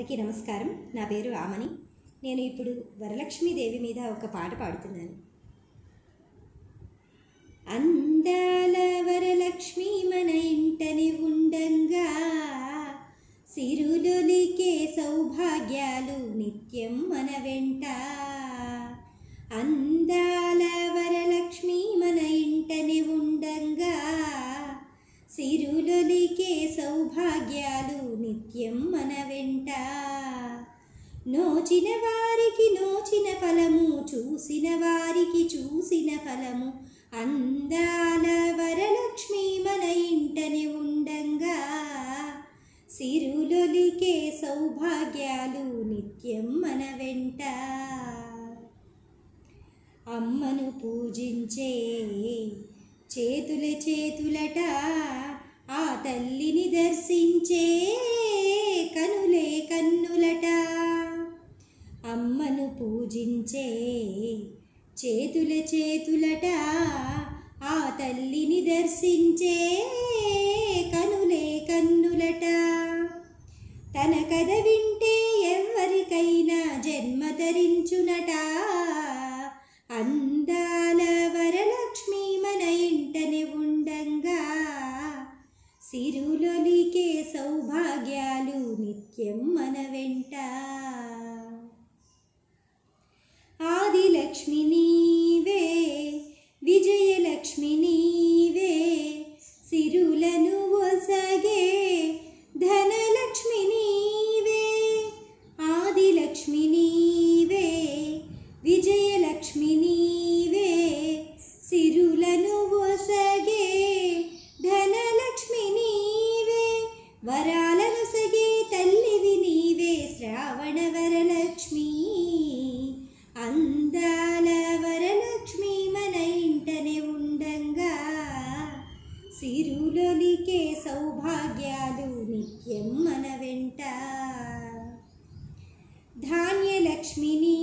అందరికీ నమస్కారం నా పేరు ఆమని నేను ఇప్పుడు వరలక్ష్మీదేవి మీద ఒక పాట పాడుతున్నాను అందాల వరలక్ష్మి మన ఇంటని ఉండంగా సిరులొలికే సౌభాగ్యాలు నిత్యం మన వెంట అందాల వరలక్ష్మి మన ఇంటని ఉండంగా సిరులొలికే సౌభాగ్యాలు నిత్యం మన వెంట నోచిన వారికి నోచిన ఫలము చూసిన వారికి చూసిన ఫలము అందాల వరలక్ష్మి మన ఇంటని ఉండంగా సిరులొలికే సౌభాగ్యాలు నిత్యం మన వెంట అమ్మను పూజించే చేతుల చేతులట ఆ తల్లిని దర్శించే కనులే కన్నులట అమ్మను పూజించే చేతుల చేతులట ఆ తల్లిని దర్శించే కనులే కన్నులట తన కథ వింటే ఎవరికైనా జన్మ ధరించునట అందాల వరలక్ష్మి మన ఇంటనే ఉండంగా సిరులొలికే సౌభాగ్యాలు నిత్యం మన వెంట ఆదిలక్ష్మి నీవే విజయలక్ష్మి నీవే సిరులను ఒసగే ధనలక్ష్మి నీవే ఆదిలక్ష్మి నీవే విజయలక్ష్మి నీవే సిరులను ఒసగే ధనలక్ష్మి నీవే వరాలను సగే తల్లివి నీవే శ్రావణ వరలక్ష్మి అందాల వరలక్ష్మి మన ఇంటనే ఉండంగా సిరులొలికే సౌభాగ్యాలు నిత్యం మన వెంట ధాన్యలక్ష్మి